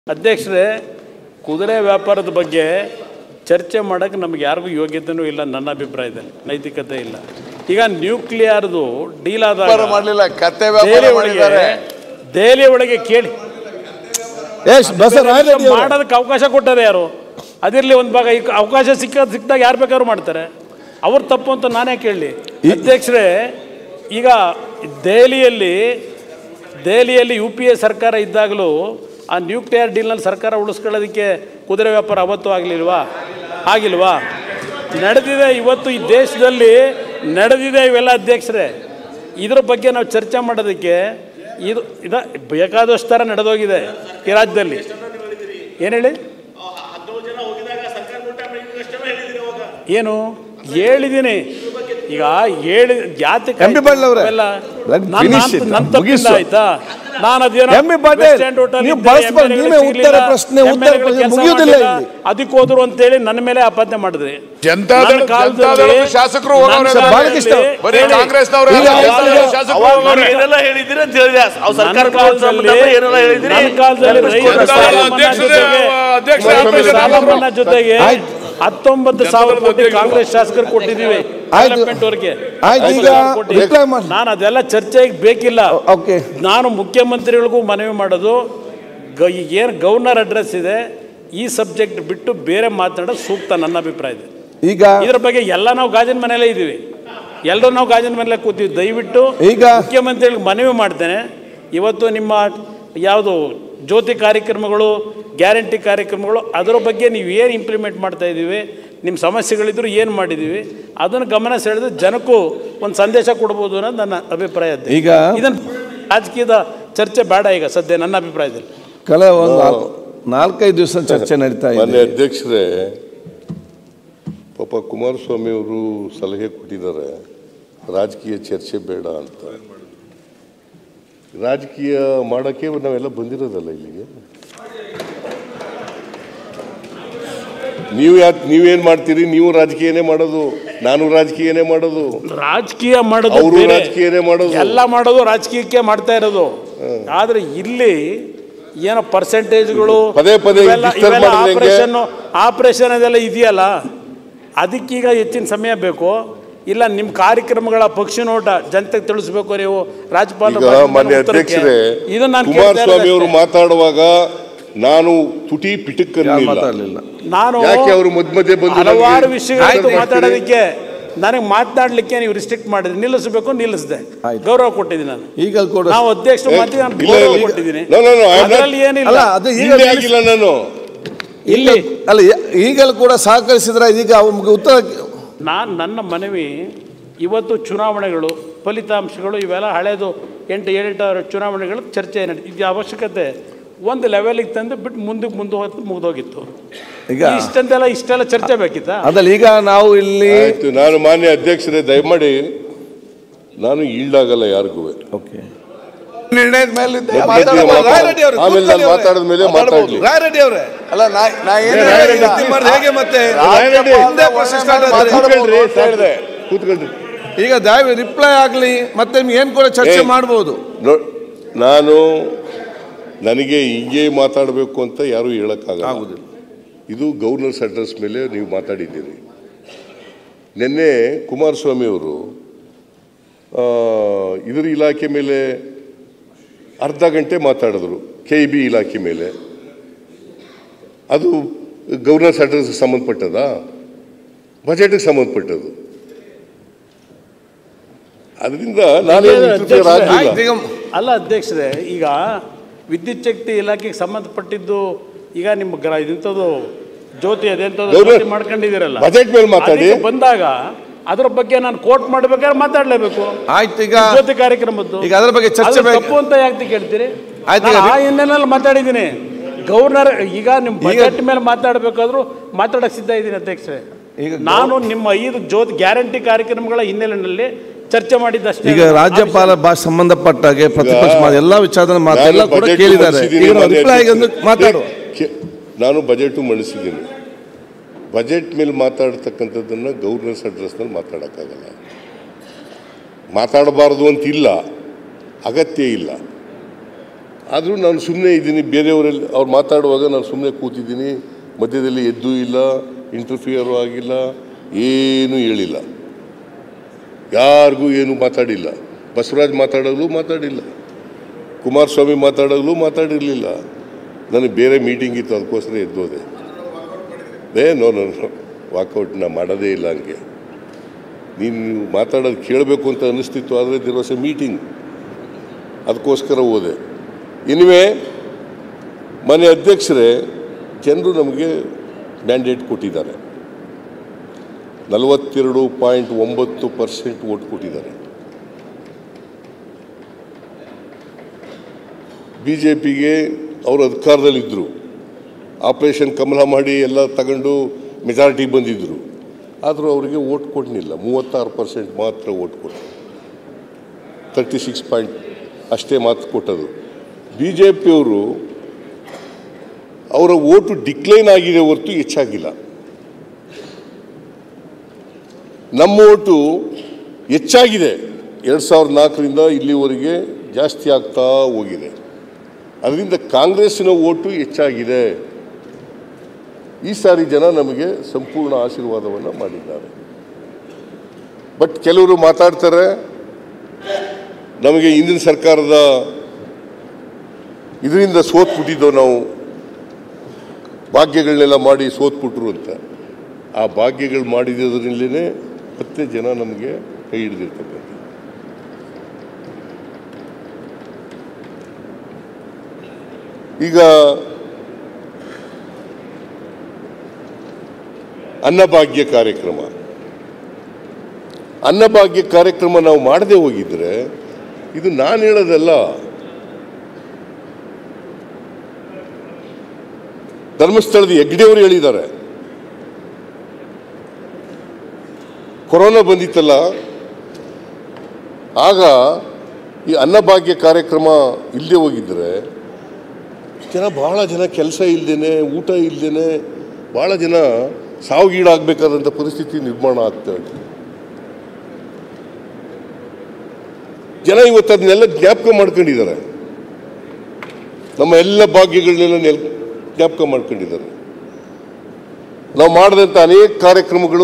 ಅಧ್ಯಕ್ಷರೇ ಕುದುರೆ ವ್ಯಾಪಾರದ ಬಗ್ಗೆ ಚರ್ಚೆ ಮಾಡೋಕ್ಕೆ ನಮ್ಗೆ ಯಾರಿಗೂ ಯೋಗ್ಯತೆನೂ ಇಲ್ಲ ನನ್ನ ಅಭಿಪ್ರಾಯದಲ್ಲಿ ನೈತಿಕತೆ ಇಲ್ಲ ಈಗ ನ್ಯೂಕ್ಲಿಯರ್ದು ಡೀಲ್ ಆದಾಗ ವ್ಯಾಪಾರ ಮಾಡಲಿಲ್ಲ ಕತ್ತೆ ವ್ಯಾಪಾರ ದೆಹಲಿ ಒಳಗೆ ಮಾಡಿದ್ದಾರೆ ದೆಹಲಿ ಒಳಗೆ ಕೇಳಿ ಎಸ್ ಬಸವರಾಜ ಮಾಡೋದಕ್ಕೆ ಅವಕಾಶ ಕೊಟ್ಟರೆ ಯಾರು ಅದಿರಲಿ ಒಂದು ಭಾಗ ಈಗ ಅವಕಾಶ ಸಿಕ್ಕ ಸಿಕ್ಕಿದಾಗ ಯಾರು ಬೇಕಾದ್ರೂ ಮಾಡ್ತಾರೆ ಅವ್ರ ತಪ್ಪು ಅಂತ ನಾನೇ ಕೇಳಲಿ ಅಧ್ಯಕ್ಷರೇ ಈಗ ದೆಹಲಿಯಲ್ಲಿ ದೆಹಲಿಯಲ್ಲಿ ಯು ಪಿ ಎ ಸರ್ಕಾರ ಇದ್ದಾಗಲೂ ಆ ನ್ಯೂಕ್ಲಿಯರ್ ಡೀಲ್ನಲ್ಲಿ ಸರ್ಕಾರ ಉಳಿಸ್ಕೊಳ್ಳೋದಕ್ಕೆ ಕುದುರೆ ವ್ಯಾಪಾರ ಅವತ್ತು ಆಗಲಿಲ್ವಾ ಆಗಿಲ್ವಾ ನಡೆದಿದೆ ಇವತ್ತು ಈ ದೇಶದಲ್ಲಿ ನಡೆದಿದೆ ಇವೆಲ್ಲ ಅಧ್ಯಕ್ಷರೇ ಇದ್ರ ಬಗ್ಗೆ ನಾವು ಚರ್ಚೆ ಮಾಡೋದಕ್ಕೆ ಇದು ಇದ ಬೇಕಾದಷ್ಟು ಥರ ನಡೆದೋಗಿದೆ ಈ ರಾಜ್ಯದಲ್ಲಿ ಏನು ಹೇಳಿ ಏನು ಹೇಳಿದ್ದೀನಿ ಈಗ ಹೇಳಿ ಜಾತಿ ಎಂ ಬಿ ಪಾಟೀಲ್ ಅವರೇ, ಅವೆಲ್ಲ let ನನ್ನ- finish it. ನನ್ನ ತಪ್ಪಿಂದ ಮುಗಿಸು. ಆಯ್ತಾ ನಾನು ಅದೇನೋ M B Patil, West End hotel ನೀವು ಇದ್ದೆ, ಬಳಸ್ಬಾರ್ದು. MLA ಗಳು ನೀವೇ ಉತ್ತರ ಸಿಗ್ಲಿಲ್ಲ, ಪ್ರಶ್ನೆ, MLA ಉತ್ತರ ಗಳು ಪ್ರಶ್ನೆ ಕೆಲ್ಸ ಮುಗಿಯುವುದಿಲ್ಲ ಮಾಡ್ಲಿಲ್ಲ, ಇಲ್ಲಿ. ಅದಕ್ಕೆ ಹೋದ್ರು ಅಂತೇಳಿ ನನ್ನ ಮೇಲೆ ಆಪಾದನೆ ಮಾಡಿದ್ರಿ ಜನತಾದಳ- ನನ್ನ ಕಾಲದಲ್ಲಿ ಜನತಾದಳದ ಶಾಸಕರು ಹೋಗೋರೆ ನನ್ನ ಅಲ್ಲ. ಬಾಲಕೃಷ್ಣ ಕಾಲದಲ್ಲಿ- ಬರೀ ಹೇಳಿ. ಕಾಂಗ್ರೆಸ್ನವರು ಈಗ ಶಾಸಕರು ಅವಾಗ ಹೋಗೋರೆ. ಏನೆಲ್ಲ ಹೇಳಿದಿರಿ ಅಂತ ಹೇಳಿದೆ ಅವ್ರು ನನ್ನ ಸರ್ಕಾರ ಕಾಲದಲ್ಲಿ ಏನೆಲ್ಲ ಹೇಳಿದಿರಿ ನನ್ನ ಕಾಲದಲ್ಲಿ ರೈತರ ಜನತಾದಳ ಸಾಲ ಮನ್ನಾ ಅಧ್ಯಕ್ಷರೇ, ಜೊತೆಗೆ ಅಧ್ಯಕ್ಷ ರೈತರ ಸಾಲ ಆಯ್ತು. ಮನ್ನಾ ಜೊತೆಗೆ ಆಯ್ತು. ಹತ್ತೊಂಬತ್ತು ಸಾವಿರ ಕೋಟಿ ಕಾಂಗ್ರೆಸ್ ಶಾಸಕರು ಕೊಟ್ಟಿದ್ದೀವಿ ಆಯ್ತು. ಡೆವಲಪ್ಮೆಂಟ್ ಅವ್ರಿಗೆ ಆಯ್ತು, ಈಗ reply ಮಾಡಿ. ನಾನು ಅದೆಲ್ಲ ಚರ್ಚೆಗೆ ಬೇಕಿಲ್ಲ ಓಕೆ ನಾನು ಮುಖ್ಯಮಂತ್ರಿಗಳಿಗೂ ಮನವಿ ಮಾಡೋದು ಗ ಏನು ಗವರ್ನರ್ ಅಡ್ರೆಸ್ ಇದೆ ಈ ಸಬ್ಜೆಕ್ಟ್ ಬಿಟ್ಟು ಬೇರೆ ಮಾತನಾಡೋದು ಸೂಕ್ತ ನನ್ನ ಅಭಿಪ್ರಾಯದಲ್ಲಿ ಈಗ ಇದ್ರ ಬಗ್ಗೆ ಎಲ್ಲ ನಾವು ಗಾಜಿನ ಮನೆಯಲ್ಲೇ ಇದ್ದೀವಿ ಎಲ್ಲರೂ ನಾವು ಗಾಜಿನ ಮನೆಯಲ್ಲೇ ಕೂತೀವಿ ದಯವಿಟ್ಟು ಈಗ ಮುಖ್ಯಮಂತ್ರಿಗಳಿಗೆ ಮನವಿ ಮಾಡ್ತೇನೆ ಇವತ್ತು ನಿಮ್ಮ ಯಾವುದು ಜ್ಯೋತಿ ಕಾರ್ಯಕ್ರಮಗಳು ಗ್ಯಾರಂಟಿ ಕಾರ್ಯಕ್ರಮಗಳು ಅದರ ಬಗ್ಗೆ ನೀವು ಏನು ಇಂಪ್ಲಿಮೆಂಟ್ ಮಾಡ್ತಾ ಇದ್ದೀವಿ ನಿಮ್ಮ ಸಮಸ್ಯೆಗಳಿದ್ರು ಏನು ಮಾಡಿದ್ದೀವಿ ಅದನ್ನು ಗಮನ ಸೆಳೆದು ಜನಕ್ಕೂ ಒಂದು ಸಂದೇಶ ಕೊಡ್ಬೋದು ಅನ್ನೋದು ನನ್ನ ಅಭಿಪ್ರಾಯ ಅಧ್ಯಕ್ಷ. ಈಗ ಇದನ್ನು ರಾಜಕೀಯದ ಚರ್ಚೆ ಬೇಡ ಈಗ ಸದ್ಯ ನನ್ನ ಅಭಿಪ್ರಾಯದಲ್ಲಿ ಕಳೆ ಒಂದು ನಾಲ್ಕು- ನಾಲ್ಕೈದು ದಿವಸ ಚರ್ಚೆ ನಡೀತಾ ಇದೆ ಮಾನ್ಯ ಅಧ್ಯಕ್ಷರೇ ಪಾಪ ಕುಮಾರಸ್ವಾಮಿ ಅವರು ಸಲಹೆ ಕೊಟ್ಟಿದ್ದಾರೆ ರಾಜಕೀಯ ಚರ್ಚೆ ಬೇಡ ಅಂತ ರಾಜಕೀಯ ಮಾಡೋಕ್ಕೆ ನಾವೆಲ್ಲ ಬಂದಿರೋದಲ್ಲ ಇಲ್ಲಿಗೆ ನೀವು ಯಾಕೆ ನೀವೇನು ಮಾಡ್ತೀರಿ ನೀವು ರಾಜಕೀಯನೇ ಮಾಡೋದು ನಾನು ರಾಜಕೀಯನೇ ಮಾಡೋದು ರಾಜಕೀಯ ಮಾಡೋದು ಅವರು ಬೇರೆ. ರಾಜಕೀಯನೇ ಮಾಡೋದು ಎಲ್ಲ ಮಾಡೋದು ರಾಜಕೀಯಕ್ಕೆ ಮಾಡ್ತಾ ಇರೋದು ಆದ್ರೆ ಇಲ್ಲಿ ಏನೋ ಪರ್ಸೆಂಟೇಜ್ಗಳು ಪದೇ ಪದೇ disturb ಮಾಡಿದ್ರೆ ಹೆಂಗೆ? ಆಪರೇಷನ್ ಆಪರೇಷನ್ ಅದೆಲ್ಲ ಇದೆಯಲ್ಲ ಅದಕ್ಕೀಗ ಹೆಚ್ಚಿನ ಸಮಯ ಬೇಕು ಇಲ್ಲ ನಿಮ್ಮ ಕಾರ್ಯಕ್ರಮಗಳ ಪಕ್ಷಿ ನೋಟ ಜನತೆಗೆ ತಿಳಿಸ್ಬೇಕು ನೀವು ರಾಜ್ಯಪಾಲ ಈಗ ಮಾನ್ಯ ಅಧ್ಯಕ್ಷರೇ ಇದು ನಾನು ಕುಮಾರಸ್ವಾಮಿ ಅವರು ಮಾತಾಡುವಾಗ ನಾನು ತುಟಿ ಯಾರು ಪಿಟಕ್ಕನ್ನಿಲ್ಲ ಮಾತಾಡಲಿಲ್ಲ ನಾನು ಯಾಕೆ ಅವರು ಮಧ್ಯ ಮಧ್ಯೆ ಬಂದು ಹಲವಾರು ನನಗೆ ವಿಷಯಗಳು ಮಾತಾಡ್ತೀರಿ? ಮಾತಾಡೋದಕ್ಕೆ ನನಗೆ ಮಾತನಾಡ್ಲಿಕ್ಕೆ ನೀವು ರಿಸ್ಟ್ರಿಕ್ಟ್ ಮಾಡಿದ್ರಿ ನಿಲ್ಲಿಸಬೇಕು ನಿಲ್ಲಿಸಿದೆ ಆಯ್ತು. ಗೌರವ ಕೊಟ್ಟಿದ್ದೀನಿ ನಾನು ಈಗ ಕೂಡ ನಾವು ಅಧ್ಯಕ್ಷರು ಏ, ಮಾತಿಗೆ ನಾನು ಇಲ್ಲ, ಗೌರವ ಇಲ್ಲ. ಕೊಟ್ಟಿದ್ದೀನಿ No, no, no, I am not- ಅದರಲ್ಲಿ ಏನಿಲ್ಲ ಅಲ್ಲ ಅದು ಈಗ ಹಿಂದೆ ಆಗಿಲ್ಲ ನಾನು ಇಲ್ಲಿ ಅಲ್ಲ ಈಗಲೂ ಕೂಡ ಸಹಕರಿಸಿದ್ರೆ ಈಗ ಅವ್ರಿಗೆ ಉತ್ತರ ನಾನು ನನ್ನ ಮನವಿ ಇವತ್ತು ಚುನಾವಣೆಗಳು ಫಲಿತಾಂಶಗಳು ಇವೆಲ್ಲ ಹಳೇದು ಎಂಟು ಏಳೆಂಟು ಚುನಾವಣೆಗಳು ಚರ್ಚೆ ನಡೀ ಇದು ಅವಶ್ಯಕತೆ ಒಂದು ಲೆವೆಲಿಗೆ ತಂದು ಬಿಟ್ಟು ಮುಂದಕ್ಕೆ ಮುಂದೆ ಹೋಗಿ ಮುಗಿದೋಗಿತ್ತು ಈಗ ಇಷ್ಟಂತೆಲ್ಲ ಇಷ್ಟೆಲ್ಲ ಚರ್ಚೆ ಬೇಕಿತ್ತಾ ಅದ್ರಲ್ಲಿ ಈಗ ನಾವು ಇಲ್ಲಿ ಆಯ್ತು ನಾನು ಮಾನ್ಯ ಅಧ್ಯಕ್ಷರೇ ದಯಮಾಡಿ ನಾನು ಈಲ್ಡಾಗಲ್ಲ ಯಾರಿಗೂ ಓಕೆ ನಿರ್ಣಯದ ಮೇಲೆ ಇದ್ದೆ. ನಮ್ಮ ಮಾತಾಡಬಹುದು. ಬಗ್ಗೆ ರಾಯ್ ರೆಡ್ಡಿ ಅವ್ರೆ, ಆಮೇಲೆ ನಾನು ಕೂತ್ಕೊಳ್ಳಿ ಅವ್ರೆ. ಮಾತಾಡಿದ ಮೇಲೆ ಮಾತಾಡ್ಲಿ ರಾಯರೆಡ್ಡಿ ಅವರೇ ಅಲ್ಲ ನಾ ನಾ ಏನು ರಾಯ್ ರೆಡ್ಡಿ ಹೇಳಿಲ್ಲ. ತೀರ್ಮಾನ ಮಾಡಿದ್ರೆ ಹೇಗೆ ಮತ್ತೆ ರಾಯರೆಡ್ಡಿ, ಮುಂದೆ ಪ್ರಶ್ನೆ start ಆದ್ರೆ ಮಾತಾಡ್ಬೋದು ಅಂತ ಕೂತ್ಕೊಳ್ರಿ, ಕೂತ್ಕೊಳ್ರಿ ಈಗ ದಯವಿ ರಿಪ್ಲೈ ಆಗಲಿ ಮತ್ತೆ ನಿಮ್ಗೆ ಏನು ಕೂಡ ಚರ್ಚೆ ಏ. ಮಾಡ್ಬೋದು ನೋ- ನಾನು ನನಗೆ ಹಿಂಗೆ ಮಾತಾಡಬೇಕು ಅಂತ ಯಾರೂ ಹೇಳಕ್ಕಾಗಲ್ಲ ಆಗುದಿಲ್ಲ ಇದು ಗವರ್ನರ್ಸ್ ಅಡ್ರೆಸ್ ಮೇಲೆ ನೀವು ಮಾತಾಡಿದ್ದೀರಿ ನಿನ್ನೆ ಕುಮಾರಸ್ವಾಮಿ ಅವರು ಆ, ಇದರ ಇಲಾಖೆ ಮೇಲೆ ಅರ್ಧ ಗಂಟೆ ಮಾತಾಡಿದ್ರು ಕೆ ಬಿ ಇಲಾಖೆ ಮೇಲೆ ಅದು ಗವರ್ನರ್ಸ್ ಅಡ್ರೆಸ್ಗೆ ಸಂಬಂಧಪಟ್ಟದಾ ಬಜೆಟ್ಗೆ ಸಂಬಂಧಪಟ್ಟದ್ದು ಅದರಿಂದ ನಾನು ಅಧ್ಯಕ್ಷರೇ, ಆಗಲಿಲ್ಲ ಆಯ್ತು ಈಗ ಅಲ್ಲ ಅಧ್ಯಕ್ಷರೇ ಈಗ ವಿದ್ಯುತ್ ಶಕ್ತಿ ಇಲಾಖೆಗೆ ಸಂಬಂಧಪಟ್ಟಿದ್ದು ಈಗ ನಿಮ್ಮ ಗ್ರ ಇಂಥದ್ದು ಜ್ಯೋತಿ ಅದೆಂಥದ್ದು ಗೌರವ- ಜ್ಯೋತಿ ಮಾಡ್ಕೊಂಡಿದ್ದೀರಲ್ಲ ಬಜೆಟ್ ಮೇಲೆ ಮಾತಾಡಿ ಅದಕ್ಕೆ ಬಂದಾಗ ಅದ್ರ ಬಗ್ಗೆ ನಾನು ಕೋಟ್ ಮಾಡ್ಬೇಕಾದ್ರೆ ಮಾತಾಡಲೇಬೇಕು ಆಯ್ತು ಈಗ ಜ್ಯೋತಿ ಕಾರ್ಯಕ್ರಮದ್ದು ಈಗ ಅದ್ರ ಬಗ್ಗೆ ಚರ್ಚೆ ಅದು ಬೇಕು. ತಪ್ಪು ಅಂತ ಯಾಕೆ ಕೇಳ್ತೀರಿ ಆಯ್ತು, ನಾನು ಈಗ ಆ ಹಿನ್ನೆಲೆಯಲ್ಲಿ ಮಾತಾಡಿದ್ದೀನಿ ಗವರ್ನರ್ ಈಗ ನಿಮ್ಮ ಬಜೆಟ್ ಮೇಲೆ ಮಾತಾಡಬೇಕಾದ್ರೂ ಮಾತಾಡಕ್ ಸಿದ್ಧ ಇದ್ದೀನಿ ಅಧ್ಯಕ್ಷರೇ ಈಗ ನಾನು ನಿಮ್ಮ ಐದು ಜ್ಯೋತಿ ಗ್ಯಾರಂಟಿ ಕಾರ್ಯಕ್ರಮಗಳ ಹಿನ್ನೆಲೆಯಲ್ಲಿ ಚರ್ಚೆ ಮಾಡಿದ್ದಷ್ಟೇ ಈಗ ರಾಜ್ಯಪಾಲ ಭಾಷೆ ಸಂಬಂಧಪಟ್ಟಾಗೆ ಪ್ರತಿಪಕ್ಷ ಮಾತು ಎಲ್ಲ ವಿಚಾರದ ಮಾತು ಎಲ್ಲ ನಾನು ಕೂಡ ಬಜೆಟ್ ಕೇಳಿದ್ದಾರೆ ಮಂಡಿಸಿದ್ದೀನಿ ಈಗ ಮಾನ್ಯ ರಿಪ್ಲೈ ಅಧ್ಯಕ್ಷರೇ. ಒಂದು ಮಾತಾಡು ಕೆ- ನಾನು ಬಜೆಟು ಮಂಡಿಸಿದ್ದೀನಿ ಬಜೆಟ್ ಮೇಲೆ ಮಾತಾಡ್ತಕ್ಕಂಥದ್ದನ್ನು ಗವರ್ನರ್ಸ್ ಅಡ್ರೆಸ್ನಲ್ಲಿ ಮಾತಾಡೋಕ್ಕಾಗಲ್ಲ ಮಾತಾಡಬಾರ್ದು ಅಂತಿಲ್ಲ ಅಗತ್ಯ ಇಲ್ಲ ಆದರೂ ನಾನು ಸುಮ್ಮನೆ ಇದ್ದೀನಿ ಬೇರೆಯವರಲ್ಲಿ ಅವ್ರು ಮಾತಾಡುವಾಗ ನಾನು ಸುಮ್ಮನೆ ಕೂತಿದ್ದೀನಿ ಮಧ್ಯದಲ್ಲಿ ಎದ್ದು ಇಲ್ಲ ಇಂಟರ್ಫಿಯರು ಆಗಿಲ್ಲ ಏನೂ ಹೇಳಿಲ್ಲ ಯಾರಿಗೂ ಏನು ಮಾತಾಡಿಲ್ಲ ಬಸವರಾಜ್ ಮಾತಾಡೋದು ಮಾತಾಡಿಲ್ಲ ಕುಮಾರಸ್ವಾಮಿ ಮಾತಾಡೋದು ಮಾತಾಡಿರಲಿಲ್ಲ ನನಗೆ ಬೇರೆ ಮೀಟಿಂಗ್ ಇತ್ತು ಅದಕ್ಕೋಸ್ಕರ ಎದ್ದೋದೆ ಏ ನೋ ನೋ ನೋ ವಾಕೌಟ್ ನಾ ಮಾಡೋದೇ ಇಲ್ಲ ಹಂಗೆ ನೀನು ಮಾತಾಡೋದು ಕೇಳಬೇಕು ಅಂತ ಅನಿಸ್ತಿತ್ತು ಆದರೆ ದಿರ್ ವಾಸ್ ಎ ಮೀಟಿಂಗ್ ಅದಕ್ಕೋಸ್ಕರ ಹೋದೆ ಇನ್ವೇ ಮನೆ ಅಧ್ಯಕ್ಷರೇ ಜನರು ನಮಗೆ ಮ್ಯಾಂಡೇಟ್ ಕೊಟ್ಟಿದ್ದಾರೆ ನಲವತ್ತೆರಡು ಪಾಯಿಂಟ್ ಒಂಬತ್ತು ಪರ್ಸೆಂಟ್ ಓಟ್ ಕೊಟ್ಟಿದ್ದಾರೆ ಬಿ ಜೆ ಪಿಗೆ ಅವರು ಅಧಿಕಾರದಲ್ಲಿದ್ದರು ಆಪರೇಷನ್ ಕಮಲ ಮಾಡಿ ಎಲ್ಲ ತಗೊಂಡು ಮೆಜಾರಿಟಿ ಬಂದಿದ್ದರು ಆದರೂ ಅವರಿಗೆ ಓಟ್ ಕೊಡಲಿಲ್ಲ ಮೂವತ್ತಾರು ಪರ್ಸೆಂಟ್ ಮಾತ್ರ ಓಟ್ ಕೊಟ್ಟರು ತರ್ಟಿ ಸಿಕ್ಸ್ ಪಾಯಿಂಟ್ ಅಷ್ಟೇ ಮಾತು ಕೊಟ್ಟದು ಬಿ ಜೆ ಪಿಯವರು ಅವರ ಓಟು ಡಿಕ್ಲೈನ್ ಆಗಿದೆ ಹೊರತು ಹೆಚ್ಚಾಗಿಲ್ಲ ನಮ್ಮ ಓಟು ಹೆಚ್ಚಾಗಿದೆ ಎರಡು ಸಾವಿರದ ನಾಲ್ಕರಿಂದ ಇಲ್ಲಿವರೆಗೆ ಜಾಸ್ತಿ ಆಗ್ತಾ ಹೋಗಿದೆ ಅದರಿಂದ ಕಾಂಗ್ರೆಸ್ಸಿನ ಓಟು ಹೆಚ್ಚಾಗಿದೆ ಈ ಸಾರಿ ಜನ ನಮಗೆ ಸಂಪೂರ್ಣ ಆಶೀರ್ವಾದವನ್ನು ಮಾಡಿದ್ದಾರೆ ಬಟ್ ಕೆಲವರು ಮಾತಾಡ್ತಾರೆ ನಮಗೆ ಹಿಂದಿನ ಸರ್ಕಾರದ ಇದರಿಂದ ಸೋತ್ಬಿಟ್ಟಿದ್ದೋ ನಾವು ಭಾಗ್ಯಗಳನ್ನೆಲ್ಲ ಮಾಡಿ ಸೋತ್ಬಿಟ್ರು ಅಂತ ಆ ಭಾಗ್ಯಗಳು ಮಾಡಿದ್ರಿಂದಲೇ ಮತ್ತೆ ಜನ ನಮಗೆ ಕೈ ಹಿಡಿದಿರ್ತಕ್ಕಂಥ ಈಗ ಅನ್ನಭಾಗ್ಯ ಕಾರ್ಯಕ್ರಮ ಅನ್ನಭಾಗ್ಯ ಕಾರ್ಯಕ್ರಮ ನಾವು ಮಾಡದೆ ಹೋಗಿದ್ರೆ ಇದು ನಾನು ಹೇಳೋದಲ್ಲ ಧರ್ಮಸ್ಥಳದ ಹೆಗ್ಡೆಯವರು ಹೇಳಿದ್ದಾರೆ ಕೊರೋನಾ ಬಂದಿತ್ತಲ್ಲ ಆಗ ಈ ಅನ್ನಭಾಗ್ಯ ಕಾರ್ಯಕ್ರಮ ಇಲ್ಲದೆ ಹೋಗಿದ್ರೆ ಜನ ಬಹಳ ಜನ ಕೆಲಸ ಇಲ್ದೇನೆ ಊಟ ಇಲ್ದೇನೆ ಬಹಳ ಜನ ಸಾವಿಗೀಡಾಗಬೇಕಾದಂಥ ಪರಿಸ್ಥಿತಿ ನಿರ್ಮಾಣ ಆಗ್ತಾ ಇದೆ ಜನ ಇವತ್ತು ಅದನ್ನೆಲ್ಲ ಜ್ಞಾಪಕ ಮಾಡ್ಕೊಂಡಿದ್ದಾರೆ ನಮ್ಮ ಎಲ್ಲ ಭಾಗ್ಯಗಳನ್ನೆಲ್ಲ ನೆಲ್ ಜ್ಞಾಪಕ ಮಾಡ್ಕೊಂಡಿದ್ದಾರೆ ನಾವು ಮಾಡಿದಂಥ ಅನೇಕ ಕಾರ್ಯಕ್ರಮಗಳು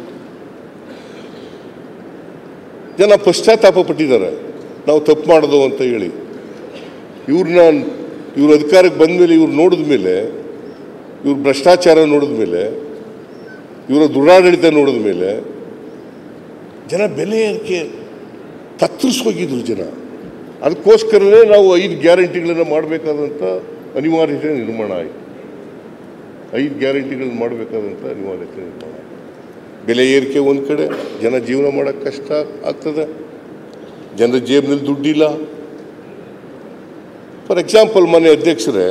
ಜನ ಪಶ್ಚಾತ್ತಾಪ ಪಟ್ಟಿದ್ದಾರೆ ನಾವು ತಪ್ಪು ಮಾಡೋದು ಅಂತ ಹೇಳಿ ಇವ್ರನ್ನ ಇವ್ರ ಅಧಿಕಾರಕ್ಕೆ ಬಂದ ಮೇಲೆ ಇವ್ರು ನೋಡಿದ ಮೇಲೆ ಇವ್ರ ಭ್ರಷ್ಟಾಚಾರ ನೋಡಿದ ಮೇಲೆ ಇವರ ದುರಾಡಳಿತ ನೋಡಿದ ಮೇಲೆ ಜನ ಬೆಲೆ ಏರಿಕೆ ತತ್ತರಿಸೋಗಿದ್ರು ಜನ ಅದಕ್ಕೋಸ್ಕರನೇ ನಾವು ಐದು ಗ್ಯಾರಂಟಿಗಳನ್ನು ಮಾಡಬೇಕಾದಂಥ ಅನಿವಾರ್ಯತೆ ನಿರ್ಮಾಣ ಆಯಿತು ಐದು ಗ್ಯಾರಂಟಿಗಳನ್ನು ಮಾಡಬೇಕಾದಂಥ ಅನಿವಾರ್ಯತೆ ನಿರ್ಮಾಣ ಆಯಿತು ಬೆಲೆ ಏರಿಕೆ ಒಂದು ಕಡೆ ಜನ ಜೀವನ ಮಾಡೋಕ್ಕೆ ಕಷ್ಟ ಆಗ್ತದೆ ಜನರ ಜೇಬಿನಲ್ಲಿ ದುಡ್ಡಿಲ್ಲ ಫಾರ್ ಎಕ್ಸಾಂಪಲ್ ಮನೆ ಅಧ್ಯಕ್ಷರೇ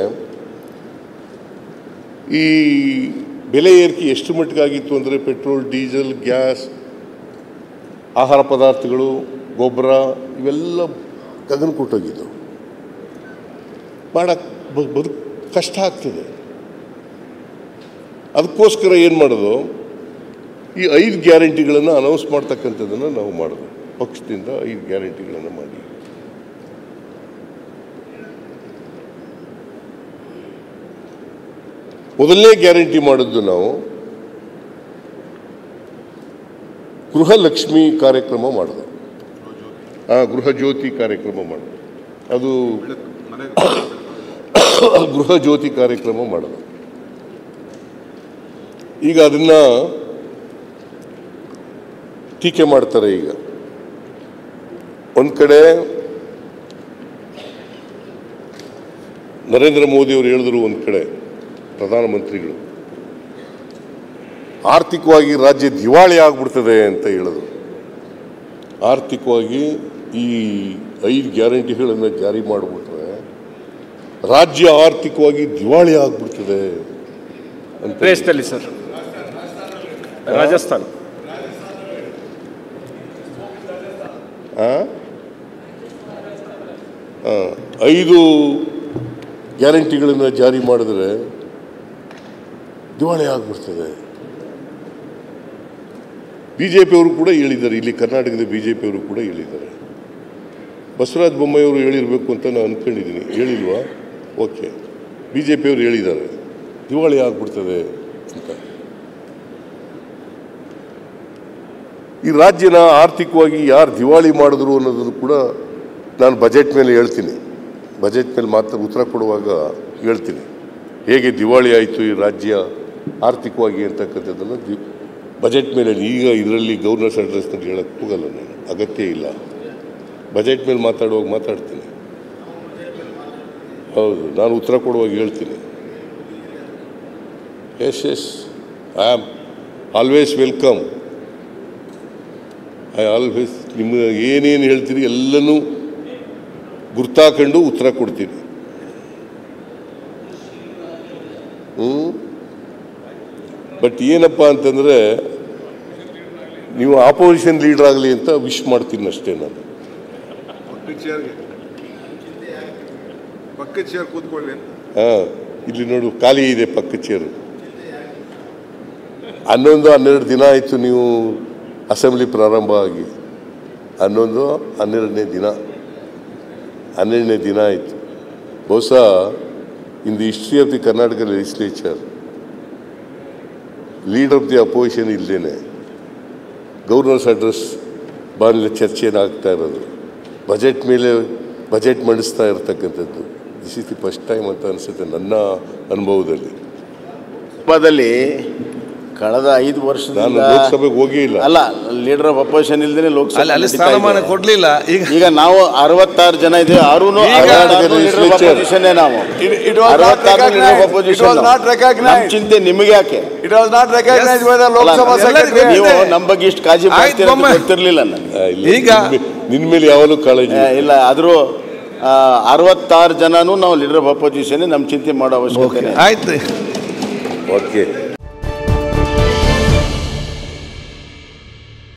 ಈ ಬೆಲೆ ಏರಿಕೆ ಎಷ್ಟು ಮಟ್ಟಿಗಾಗಿತ್ತು ಅಂದರೆ ಪೆಟ್ರೋಲ್ ಡೀಸೆಲ್ ಗ್ಯಾಸ್ ಆಹಾರ ಪದಾರ್ಥಗಳು ಗೊಬ್ಬರ ಇವೆಲ್ಲ ಗಗನ ಕೊಟ್ಟೋಗಿದ್ದವು ಮಾಡಕ್ಕೆ ಬದು ಕಷ್ಟ ಆಗ್ತದೆ ಅದಕ್ಕೋಸ್ಕರ ಏನು ಮಾಡೋದು ಈ ಐದು ಗ್ಯಾರಂಟಿಗಳನ್ನು ಅನೌನ್ಸ್ ಮಾಡ್ತಕ್ಕಂಥದ್ದನ್ನು ನಾವು ಮಾಡೋದು ಪಕ್ಷದಿಂದ ಐದು ಗ್ಯಾರಂಟಿಗಳನ್ನು ಮಾಡಿ ಮೊದಲನೇ ಗ್ಯಾರಂಟಿ ಮಾಡಿದ್ದು ನಾವು ಗೃಹಲಕ್ಷ್ಮಿ ಕಾರ್ಯಕ್ರಮ ಮಾಡಿದೆ ಆ ಗೃಹ ಜ್ಯೋತಿ ಕಾರ್ಯಕ್ರಮ ಮಾಡಿದೆ ಅದು ಗೃಹ ಜ್ಯೋತಿ ಕಾರ್ಯಕ್ರಮ ಮಾಡಿದೆ ಈಗ ಅದನ್ನ ಟೀಕೆ ಮಾಡ್ತಾರೆ ಈಗ ಒಂದು ಕಡೆ ನರೇಂದ್ರ ಮೋದಿ ಅವರು ಹೇಳಿದ್ರು ಒಂದು ಕಡೆ ಪ್ರಧಾನಮಂತ್ರಿಗಳು ಆರ್ಥಿಕವಾಗಿ ರಾಜ್ಯ ದಿವಾಳಿ ಆಗ್ಬಿಡ್ತದೆ ಅಂತ ಹೇಳಿದ್ರು ಆರ್ಥಿಕವಾಗಿ ಈ ಐದು ಗ್ಯಾರಂಟಿಗಳನ್ನು ಜಾರಿ ಮಾಡಿಬಿಟ್ರೆ ರಾಜ್ಯ ಆರ್ಥಿಕವಾಗಿ ದಿವಾಳಿ ಆಗ್ಬಿಡ್ತದೆ ಅಂತ ದೇಶದಲ್ಲಿ ಸರ್ ರಾಜಸ್ಥಾನ್ ಆ? ಆ, ಐದು ಗ್ಯಾರಂಟಿಗಳನ್ನು ಜಾರಿ ಮಾಡಿದ್ರೆ ದಿವಾಳಿ ಆಗ್ಬಿಡ್ತದೆ ಬಿ ಜೆ ಪಿಯವರು ಕೂಡ ಹೇಳಿದ್ದಾರೆ ಇಲ್ಲಿ ಕರ್ನಾಟಕದ ಬಿ ಜೆ ಪಿಯವರು ಕೂಡ ಹೇಳಿದ್ದಾರೆ ಬಸವರಾಜ ಬೊಮ್ಮಾಯಿಯವರು ಹೇಳಿರಬೇಕು ಅಂತ ನಾನು ಅಂದ್ಕೊಂಡಿದ್ದೀನಿ ಹೇಳಿಲ್ವಾ ಓಕೆ ಬಿ ಜೆ ಪಿಯವರು ಹೇಳಿದ್ದಾರೆ ದಿವಾಳಿ ಆಗ್ಬಿಡ್ತದೆ ಅಂತ ಈ ರಾಜ್ಯನ ಆರ್ಥಿಕವಾಗಿ ಯಾರು ದಿವಾಳಿ ಮಾಡಿದ್ರು ಅನ್ನೋದನ್ನು ಕೂಡ ನಾನು ಬಜೆಟ್ ಮೇಲೆ ಹೇಳ್ತೀನಿ ಬಜೆಟ್ ಮೇಲೆ ಮಾತ್ರ ಉತ್ತರ ಕೊಡುವಾಗ ಹೇಳ್ತೀನಿ ಹೇಗೆ ದಿವಾಳಿ ಆಯಿತು ಈ ರಾಜ್ಯ ಆರ್ಥಿಕವಾಗಿ ಅಂತಕ್ಕಂಥದ್ದನ್ನು ದಿ ಬಜೆಟ್ ಮೇಲೆ ಈಗ ಇದರಲ್ಲಿ ಗವರ್ನರ್ಸ್ ಅಡ್ರೆಸ್ನಲ್ಲಿ ಹೇಳಕ್ಕೆ ಹೋಗಲ್ಲ ನಾನು ಅಗತ್ಯ ಇಲ್ಲ ಬಜೆಟ್ ಮೇಲೆ ಮಾತಾಡುವಾಗ ಮಾತಾಡ್ತೀನಿ ಹೌದು ನಾನು ಉತ್ತರ ಕೊಡುವಾಗ ಹೇಳ್ತೀನಿ yes yes I am always welcome I always ನಿಮ್ಮ ಏನೇನು ಹೇಳ್ತೀರಿ ಎಲ್ಲನೂ ಗುರ್ತಾಕೊಂಡು ಉತ್ತರ ಕೊಡ್ತೀನಿ ಹ್ಞೂ ಬಟ್ ಏನಪ್ಪ ಅಂತಂದರೆ ನೀವು ಆಪೋಸಿಷನ್ ಲೀಡರ್ ಆಗಲಿ ಅಂತ ವಿಶ್ ಮಾಡ್ತೀನಿ ಅಷ್ಟೇ ನಾನು ಪಕ್ಕದ ಚೇರ್ಗೆ ಪಕ್ಕದ ಚೇರ್ ಕೂತ್ಕೊಳ್ಳಿ ಅಂತ ಹಾಂ ಇಲ್ಲಿ ನೋಡು ಖಾಲಿ ಇದೆ ಪಕ್ಕ ಚೇರು ಹನ್ನೊಂದು ಹನ್ನೆರಡು ದಿನ ಆಯಿತು ನೀವು ಅಸೆಂಬ್ಲಿ ಪ್ರಾರಂಭ ಆಗಿ ಹನ್ನೊಂದು ಹನ್ನೆರಡನೇ ದಿನ ಹನ್ನೆರಡನೇ ದಿನ ಆಯಿತು ಬಹುಶಃ in the history of the Karnataka legislature leader of the opposition ಇಲ್ಲದೇನೆ ಗವರ್ನರ್ಸ್ ಅಡ್ರೆಸ್ ಬಾನಲ್ಲಿ ಚರ್ಚೆ ಆಗ್ತಾ ಇರೋದು ಬಜೆಟ್ ಮೇಲೆ ಬಜೆಟ್ ಮಂಡಿಸ್ತಾ ಇರತಕ್ಕಂಥದ್ದು this is the first time ಅಂತ ಅನಿಸುತ್ತೆ ನನ್ನ ಅನುಭವದಲ್ಲಿ ಹಬ್ಬದಲ್ಲಿ ಕಳೆದ ಐದು ನಾನು ವರ್ಷದಿಂದ ಲೋಕಸಭೆಗೆ ಹೋಗೇ ಇಲ್ಲ ಅಲ್ಲ ಲೀಡರ್ ಆಫ್ ಅಪೋಸಿಷನ್ ಇಲ್ದೇನೆ ಲೋಕಸಭೆ ಅಲ್ಲಿ ಅಲ್ಲಿ ನಡೀತಾ ಸ್ಥಾನಮಾನ ಇದೆ. ಕೊಡ್ಲಿಲ್ಲ ಈಗ ಈಗ ನಾವು ಅರವತ್ತಾರು ಜನ ಇದ್ದೀವಿ ಆರೂ legislature. ಅಪೋಸಿಷನ್ ನಾವು It- it was not ಅರವತ್ತಾರು leader of recognized. opposition It was ನಾವು. not recognized. ನಮ್ ಚಿಂತೆ ನಿಮಗೆ ಯಾಕೆ it was not recognise by the ಅಲ್ಲ, ಲೋಕಸಭಾ ಎಲ್ಲರಿಗೂ ಸೆಕ್ರೆಟರಿ ನೀವು ನಮ್ಮ ಬಗ್ಗೆ ಇಷ್ಟು ಕಾಳಜಿ ಆಯ್ತು, ಮಾಡ್ತೀರ ಅಂತ ಬೊಮ್ಮೆ. ಗೊತ್ತಿರ್ಲಿಲ್ಲ ನನಗೆ ಆ, ಇಲ್ಲ, ಈಗ- ನಿನ್ ಮೇ- ನಿನ್ ಮೇಲೆ ಯಾವಾಗಲೂ ಕಾಳಜಿ ಏ, ಇಲ್ಲ ಆದ್ರೂ ಆ, ಅರವತ್ತಾರು ಜನನು ನಾವು ಲೀಡರ್ ಆಫ್ ಅಪೋಸಿಷನ್ ನಮ್ಮ ಚಿಂತೆ ಮಾಡೋ ಅವಶ್ಯಕತೆ ಇಲ್ಲ. ಆಯ್ತು ಓಕೆ